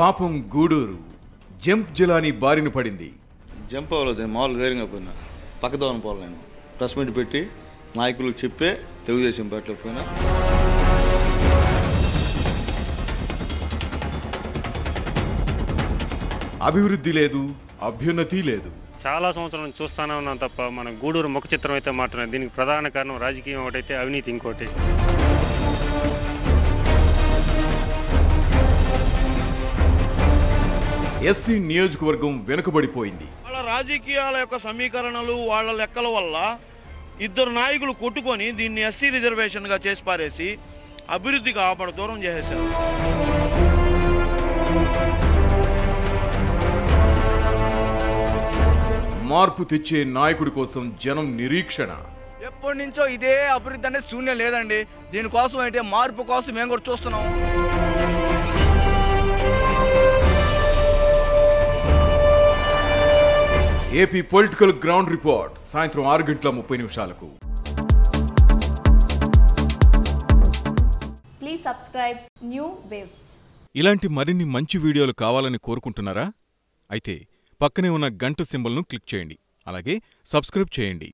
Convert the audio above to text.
పాపం గూడూరు జంప్ జలాని బారిన పడింది జంప్ అవ్వలేదు నేను మామూలు ధైర్యంగా పోయినా పక్కదోవన పోలే నేను ప్రెస్ మీట్ పెట్టి నాయకులకు చెప్పే తెలుగుదేశం పార్టీలో పోయినా అభివృద్ధి లేదు అభ్యున్నతి లేదు చాలా సంవత్సరాల నుంచి చూస్తానే ఉన్నాం తప్ప మన గూడూరు ముఖ చిత్రం అయితే మాట్లాడలేదు దీనికి ప్రధాన కారణం రాజకీయం ఒకటైతే అవినీతి ఇంకోటి ఎస్సీ నియోజకవర్గం వెనుకబడిపోయింది వాళ్ళ రాజకీయాల యొక్క సమీకరణలు వాళ్ళ లెక్కల వల్ల ఇద్దరు నాయకులు కొట్టుకొని దీన్ని ఎస్సీ రిజర్వేషన్గా చేసి పారేసి అభివృద్ధికి ఆపడ దూరం చేసేశారు మార్పు తెచ్చే నాయకుడి కోసం జనం నిరీక్షణ ఎప్పటి నుంచో ఇదే అభివృద్ధి అనేది శూన్యం లేదండి దీనికోసం అయితే మార్పు కోసం మేము కూడా చూస్తున్నాం ఏపీ పొలిటికల్ గ్రౌండ్ రిపోర్ట్ సాయంత్రం ఆరు గంటల ముప్పై నిమిషాలకు Please subscribe New Waves. ఇలాంటి మరిన్ని మంచి వీడియోలు కావాలని కోరుకుంటున్నారా అయితే పక్కనే ఉన్న గంట సింబల్ను క్లిక్ చేయండి అలాగే సబ్స్క్రైబ్ చేయండి